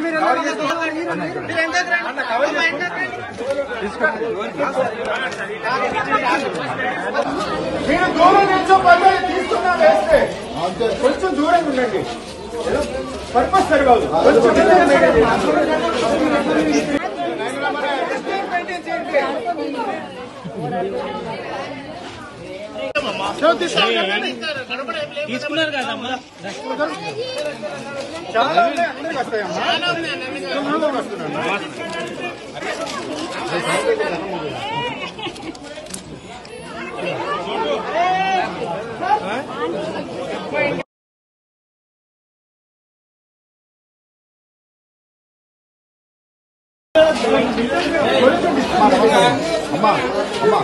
మీరు దూరం నుంచో పర్లేదు తీసుకున్నా వేస్తే కొంచెం దూరంగా ఉండండి పర్పస్ సరిపోదు కొంచెం దూరం చేయండి. తీసుకున్నారు కదమ్మా చాలా ఉన్నాయి, అందరికి వస్తాయమ్మా తొమ్మిదిలోకి వస్తున్నాను. అమ్మా అమ్మా